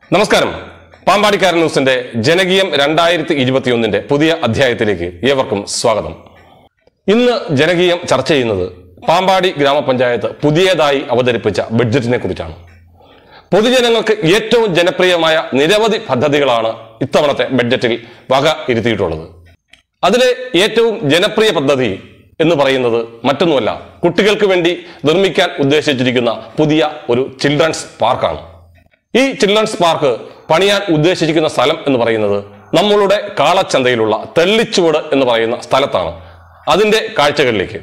നമസ്കാരം പാമ്പാടിക്കാരൻ ന്യൂസിന്റെ ജനകീയം രണ്ടായിരത്തി ഇരുപത്തിയൊന്നിന്റെ പുതിയ അധ്യായത്തിലേക്ക് ഏവർക്കും സ്വാഗതം ഇന്ന് ജനകീയം ചർച്ച ചെയ്യുന്നത് പാമ്പാടി ഗ്രാമപഞ്ചായത്ത് പുതിയതായി അവതരിപ്പിച്ച ബഡ്ജറ്റിനെ കുറിച്ചാണ് പൊതുജനങ്ങൾക്ക് ഏറ്റവും ജനപ്രിയമായ നിരവധി പദ്ധതികളാണ് ഇത്തവണത്തെ ബഡ്ജറ്റിൽ വക ഇരുത്തിയിട്ടുള്ളത് അതിലെ ഏറ്റവും ജനപ്രിയ പദ്ധതി എന്ന് പറയുന്നത് മറ്റൊന്നുമല്ല കുട്ടികൾക്ക് വേണ്ടി നിർമ്മിക്കാൻ ഉദ്ദേശിച്ചിരിക്കുന്ന പുതിയ ഒരു ചിൽഡ്രൻസ് പാർക്കാണ് ഈ ചിൽഡ്രൻസ് പാർക്ക് പണിയാൻ ഉദ്ദേശിച്ചിരിക്കുന്ന സ്ഥലം എന്ന് പറയുന്നത് നമ്മളുടെ കാളച്ചന്തയിലുള്ള തെള്ളിച്ചുവട് എന്ന് പറയുന്ന സ്ഥലത്താണ് അതിന്റെ കാഴ്ചകളിലേക്ക്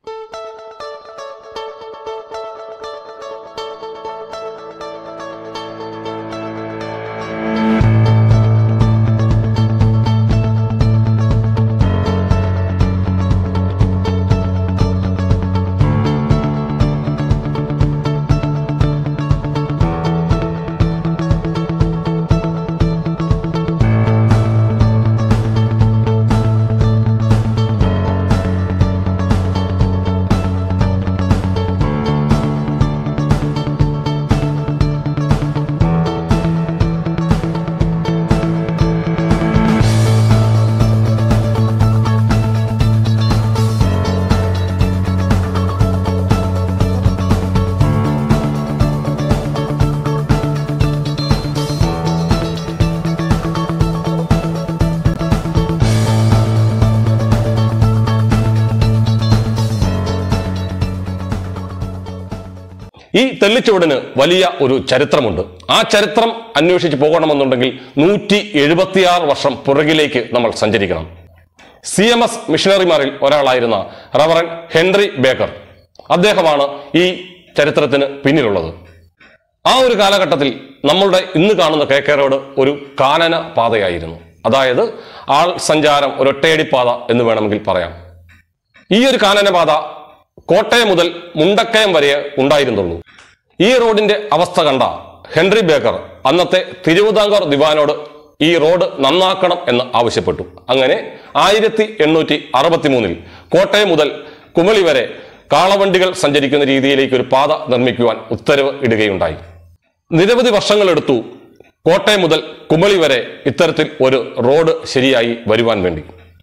ഈ തെള്ളിച്ചുവടിന് വലിയ ഒരു ചരിത്രമുണ്ട് ആ ചരിത്രം അന്വേഷിച്ച് പോകണമെന്നുണ്ടെങ്കിൽ നൂറ്റി എഴുപത്തിയാറ് വർഷം പുറകിലേക്ക് നമ്മൾ സഞ്ചരിക്കണം സി എം എസ് മിഷണറിമാരിൽ ഒരാളായിരുന്ന റവറൻ ഹെൻറി ബേക്കർ അദ്ദേഹമാണ് ഈ ചരിത്രത്തിന് പിന്നിലുള്ളത് ആ ഒരു കാലഘട്ടത്തിൽ നമ്മളുടെ ഇന്ന് കാണുന്ന കെ കെ റോഡ് ഒരു കാനന പാതയായിരുന്നു അതായത് ആൾ സഞ്ചാരം ഒരൊറ്റയടിപ്പാത എന്ന് വേണമെങ്കിൽ പറയാം ഈ ഒരു കാനനപാത കോട്ടയം മുതൽ മുണ്ടക്കയം വരെ ഉണ്ടായിരുന്നുള്ളൂ ഈ റോഡിന്റെ അവസ്ഥ കണ്ട ഹെൻറി ബേക്കർ അന്നത്തെ തിരുവിതാംകൂർ ദിവാനോട് ഈ റോഡ് നന്നാക്കണം എന്ന് ആവശ്യപ്പെട്ടു അങ്ങനെ ആയിരത്തി എണ്ണൂറ്റി അറുപത്തി മൂന്നിൽ കോട്ടയം മുതൽ കുമളി വരെ കാളവണ്ടികൾ സഞ്ചരിക്കുന്ന രീതിയിലേക്ക് ഒരു പാത നിർമ്മിക്കുവാൻ ഉത്തരവ് ഇടുകയുണ്ടായി നിരവധി വർഷങ്ങളെടുത്തു കോട്ടയം മുതൽ കുമളി വരെ ഇത്തരത്തിൽ ഒരു റോഡ് ശരിയായി വരുവാൻ വേണ്ടി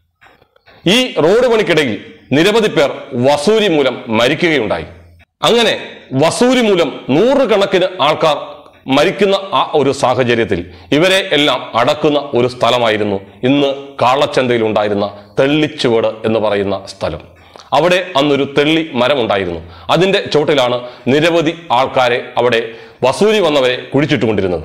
ഈ റോഡ് പണിക്കിടയിൽ നിരവധി പേർ വസൂരി മൂലം മരിക്കുകയുണ്ടായി അങ്ങനെ വസൂരി മൂലം നൂറുകണക്കിന് ആൾക്കാർ മരിക്കുന്ന ആ ഒരു സാഹചര്യത്തിൽ ഇവരെ എല്ലാം അടക്കുന്ന ഒരു സ്ഥലമായിരുന്നു ഇന്ന് കാളച്ചന്തയിൽ ഉണ്ടായിരുന്ന തെള്ളിച്ചുവട് എന്ന് പറയുന്ന സ്ഥലം അവിടെ അന്നൊരു തെള്ളി മരം ഉണ്ടായിരുന്നു അതിന്റെ ചോട്ടിലാണ് നിരവധി ആൾക്കാരെ അവിടെ വസൂരി വന്നവരെ കുഴിച്ചിട്ടുകൊണ്ടിരുന്നത്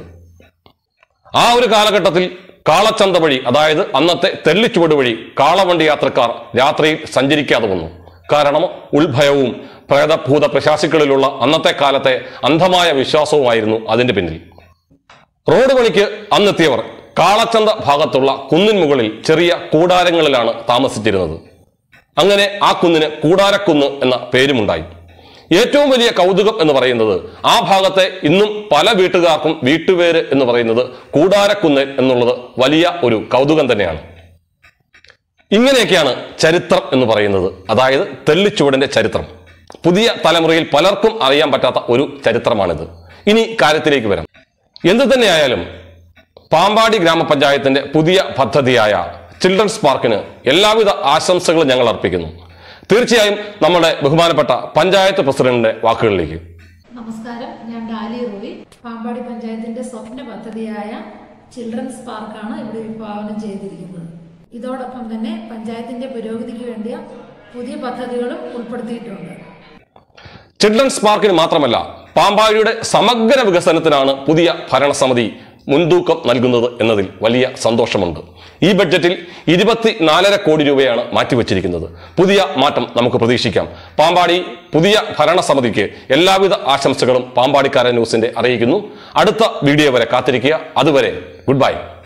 ആ ഒരു കാലഘട്ടത്തിൽ കാളച്ചന്ത വഴി അതായത് അന്നത്തെ തെള്ളിച്ചുവട് വഴി കാളവണ്ടി യാത്രക്കാർ രാത്രിയിൽ സഞ്ചരിക്കാതെ വന്നു കാരണം ഉത്ഭയവും പ്രേതഭൂത പ്രശാസികളിലുള്ള അന്നത്തെ കാലത്തെ അന്ധമായ വിശ്വാസവുമായിരുന്നു അതിന്റെ പിന്നിൽ റോഡ് പണിക്ക് അന്നെത്തിയവർ കാളച്ചന്ത ഭാഗത്തുള്ള കുന്നിൻ മുകളിൽ ചെറിയ കൂടാരങ്ങളിലാണ് താമസിച്ചിരുന്നത് അങ്ങനെ ആ കുന്നിന് കൂടാരക്കുന്ന് എന്ന പേരുമുണ്ടായി ഏറ്റവും വലിയ കൗതുകം എന്ന് പറയുന്നത് ആ ഭാഗത്തെ ഇന്നും പല വീട്ടുകാർക്കും വീട്ടുപേര് എന്ന് പറയുന്നത് കൂടാരക്കുന്ന് എന്നുള്ളത് വലിയ ഒരു കൗതുകം തന്നെയാണ് ഇങ്ങനെയൊക്കെയാണ് ചരിത്രം എന്ന് പറയുന്നത് അതായത് തെള്ളിച്ചുവടിന്റെ ചരിത്രം പുതിയ തലമുറയിൽ പലർക്കും അറിയാൻ പറ്റാത്ത ഒരു ചരിത്രമാണിത് ഇനി കാര്യത്തിലേക്ക് വരാം എന്തു തന്നെയായാലും പാമ്പാടി ഗ്രാമപഞ്ചായത്തിന്റെ പുതിയ പദ്ധതിയായ ചിൽഡ്രൻസ് പാർക്കിന് എല്ലാവിധ ആശംസകളും ഞങ്ങൾ അർപ്പിക്കുന്നു തീർച്ചയായും നമ്മുടെ ബഹുമാനപ്പെട്ട പഞ്ചായത്ത് പ്രസിഡന്റിന്റെ വാക്കുകളിലേക്ക് നമസ്കാരം ഞാൻ ഡാലി റോയി പാമ്പാടി പഞ്ചായത്തിന്റെ സ്വപ്ന പദ്ധതിയായ ചിൽഡ്രൻസ് പാർക്കാണ് ഇവിടെ വിഭാവനം ചെയ്തിരിക്കുന്നത് ഇതോടൊപ്പം തന്നെ പഞ്ചായത്തിന്റെ പുരോഗതിക്ക് വേണ്ടിയ പുതിയ പദ്ധതികളും ഉൾപ്പെടുത്തിയിട്ടുണ്ട് ചിൽഡ്രൻസ് പാർക്കിന് മാത്രമല്ല പാമ്പാടിയുടെ സമഗ്ര വികസനത്തിനാണ് പുതിയ ഭരണസമിതി മുൻതൂക്കം നൽകുന്നത് എന്നതിൽ വലിയ സന്തോഷമുണ്ട് ഈ ബഡ്ജറ്റിൽ ഇരുപത്തി നാലര കോടി രൂപയാണ് മാറ്റിവെച്ചിരിക്കുന്നത് പുതിയ മാറ്റം നമുക്ക് പ്രതീക്ഷിക്കാം പാമ്പാടി പുതിയ ഭരണസമിതിക്ക് എല്ലാവിധ ആശംസകളും പാമ്പാടിക്കാരൻ ന്യൂസിന്റെ അറിയിക്കുന്നു അടുത്ത വീഡിയോ വരെ കാത്തിരിക്കുക അതുവരെ ഗുഡ് ബൈ